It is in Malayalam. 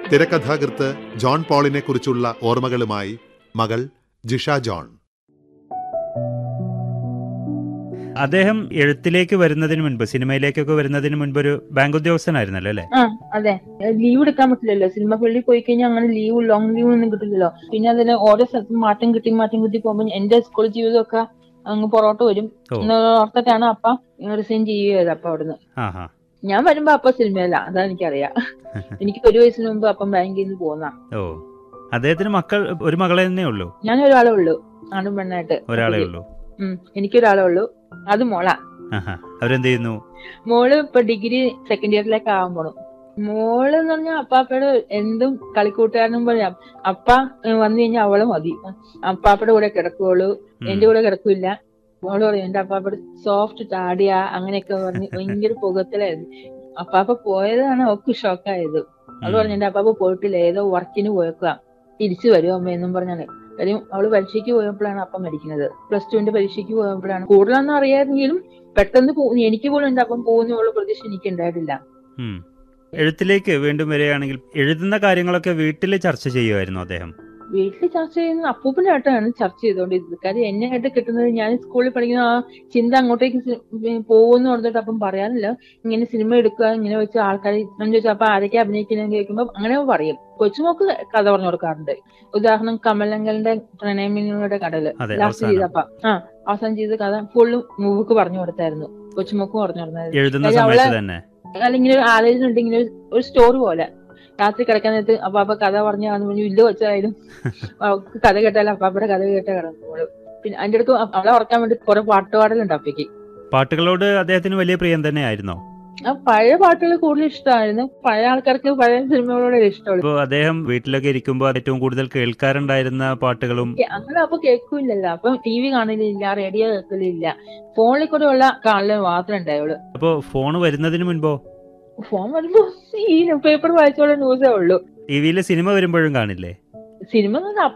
തിരക്കഥാകൃത്ത് ജോൺ പോളിനെ കുറിച്ചുള്ള ഓർമ്മകളുമായി മകൾ ജിഷ ജോൺ അദ്ദേഹം എഴുത്തിലേക്ക് വരുന്നതിന് മുൻപ് സിനിമയിലേക്കൊക്കെ വരുന്നതിന് മുൻപ് ഒരു ബാങ്ക് ഉദ്യോഗസ്ഥനായിരുന്നല്ലോ അല്ലേ ആ അതെ ലീവ് എടുക്കാൻ പറ്റില്ലല്ലോ സിനിമ ഫീൽഡിൽ പോയി കഴിഞ്ഞാൽ അങ്ങനെ ലീവ് ലോങ് ലീവ് ഒന്നും കിട്ടില്ലല്ലോ പിന്നെ അതിന് ഓരോ സ്ഥലത്തും മാറ്റം കിട്ടി മാറ്റം കിട്ടി പോകുമ്പോൾ എന്റെ സ്കൂൾ ജീവിതമൊക്കെ അങ്ങ് പുറകോട്ട് വരും ഓ. എന്ന് ഓർത്തിട്ടാണ് അപ്പ റിസൈൻ ചെയ്യുകയത് അപ്പൊ അവിടുന്ന് ആ ഹാ ഞാൻ വരുമ്പോ അപ്പ സിനിമയല്ല അതാ എനിക്കറിയാം എനിക്ക് ഒരു വയസ്സിന് മുമ്പ് അപ്പം ബാങ്കിൽ നിന്ന് പോന്ന ഓ അദ്ദേഹത്തിന് മക്കൾ ഒരു മകളെ തന്നെ ഉള്ളൂ ഞാൻ ഒരാളേ ഉള്ളൂ ആണും പെണ്ണായിട്ട് ഒരാളെ ഉള്ളൂ ഉം എനിക്കൊരാളേ ഉള്ളൂ അത് മോളാ ആഹാ അവരെന്ത് ചെയ്യുന്നു മോള് ഇപ്പൊ ഡിഗ്രി സെക്കൻഡ് ഇയറിലേക്ക് ആവാൻ പോണു മോള് എന്ന് പറഞ്ഞാൽ അപ്പാപ്പയുടെ എന്തും കളിക്കൂട്ടുകാരനും പോലെ അപ്പ ഏഹ് വന്നു കഴിഞ്ഞാൽ അവള് മതി അപ്പാപ്പയുടെ കൂടെ കിടക്കുള്ളൂ ഉം. എന്റെ കൂടെ കിടക്കില്ല മോള് പറയും എന്റെ അപ്പാപ്പയുടെ സോഫ്റ്റ് താടിയ അങ്ങനെയൊക്കെ പറഞ്ഞ് ഭയങ്കര പുകത്തിലായിരുന്നു അപ്പാപ്പ പോയതാണ് അവക്ക് ഷോക്കായത് അവള് ഉം. പറഞ്ഞു എന്റെ അപ്പാപ്പ പോയിട്ടില്ല ഏതോ വർക്കിന് പോയേക്കുക തിരിച്ചു വരും അമ്മ എന്നും പറഞ്ഞാണ് കാര്യം അവള് പരീക്ഷയ്ക്ക് പോയപ്പോഴാണ് അപ്പം മരിക്കുന്നത് പ്ലസ് ടുവിന്റെ പരീക്ഷയ്ക്ക് പോയപ്പോഴാണ് കൂടുതലൊന്നും അറിയാമെങ്കിലും പെട്ടെന്ന് പോ- എനിക്ക് പോലും എന്റെ അപ്പം പോകുന്നുള്ള പ്രതീക്ഷ എനിക്ക് ഉണ്ടായിട്ടില്ല ഉം. എഴുത്തിലേക്ക് വീണ്ടും വരികയാണെങ്കിൽ എഴുതുന്ന കാര്യങ്ങളൊക്കെ വീട്ടിൽ ചർച്ച ചെയ്യുമായിരുന്നു അദ്ദേഹം വീട്ടിൽ ചർച്ച ചെയ്യുന്ന അപ്പൂപ്പനായിട്ടാണ് ചർച്ച ചെയ്തുകൊണ്ടിരുന്നത് കാര്യം എന്നെ ആയിട്ട് കിട്ടുന്നത് ഞാൻ സ്കൂളിൽ പഠിക്കുന്ന ആ ചിന്ത അങ്ങോട്ടേക്ക് സി- ഉം പോകുമെന്ന് പറഞ്ഞിട്ട് അപ്പം പറയാനില്ല ഇങ്ങനെ സിനിമ എടുക്കുക ഇങ്ങനെ വെച്ച് ആൾക്കാർ എന്ന് ചോദിച്ചാൽ അപ്പൊ ആരൊക്കെ അഭിനയിക്കുന്നത് കേൾക്കുമ്പോൾ അങ്ങനെ പറയും കൊച്ചുമോക്ക് കഥ പറഞ്ഞു കൊടുക്കാറുണ്ട് ഉദാഹരണം കമലങ്കലിന്റെ പ്രണയമിനുകളുടെ കടല് അതെ, ലാസ്റ്റ് അവസാനം. ചെയ്തപ്പ ആ അവസാനം ചെയ്ത കഥ ഫുള്ളും മൂവിക്ക് പറഞ്ഞു കൊടുത്തായിരുന്നു കൊച്ചുമോക്ക് പറഞ്ഞു കൊടുത്തായിരുന്നു എഴുതുന്ന കാര്യം സമയത്ത് അവളെ- തന്നെ അല്ലെങ്കിൽ ഒരു ആലോചന ഉണ്ടെങ്കിൽ ഒരു- ഒരു സ്റ്റോറി പോലെ രാത്രി കിടക്കാൻ നേരത്ത് അപ്പാപ്പ കഥ പറഞ്ഞു അന്ന് പറഞ്ഞു ഇല്ല വെച്ചായാലും അവൾക്ക് കഥ കേട്ടാലും അപ്പാപ്പയുടെ കഥ കേട്ട കിടന്നോളൂ പിന്നെ അതിന്റെ അടുത്ത് അവളെ ഉറക്കാൻ വേണ്ടി കുറെ പാട്ടുപാടലുണ്ട് അപ്പയ്ക്ക് പാട്ടുകളോട് അദ്ദേഹത്തിന് വലിയ പ്രിയം തന്നെയായിരുന്നോ ആ പഴയ പാട്ടുകൾ കൂടുതൽ ഇഷ്ടമായിരുന്നു പഴയ ആൾക്കാർക്ക് പഴയ സിനിമകളോട് ഇഷ്ടമുള്ളൂ ഇപ്പോൾ അദ്ദേഹം വീട്ടിലൊക്കെ ഇരിക്കുമ്പോൾ ഏറ്റവും കൂടുതൽ കേൾക്കാറുണ്ടായിരുന്ന പാട്ടുകളും അങ്ങനെ അപ്പൊ കേൾക്കൂലല്ലോ അപ്പൊ ടി വി കാണലില്ല റേഡിയോ കേൾക്കലില്ല ഫോണിൽ കൂടെ ഉള്ള കാണല് മാത്രമേ ഉണ്ടായുള്ളൂ അപ്പോൾ ഫോൺ വരുന്നതിന് മുൻപോ ഫോൺ വരുമ്പോ ഈ പേപ്പർ വായിച്ചോളൂ ന്യൂസേ ഉള്ളൂ ടി വിയിൽ സിനിമ വരുമ്പോഴും കാണില്ലേ സിനിമ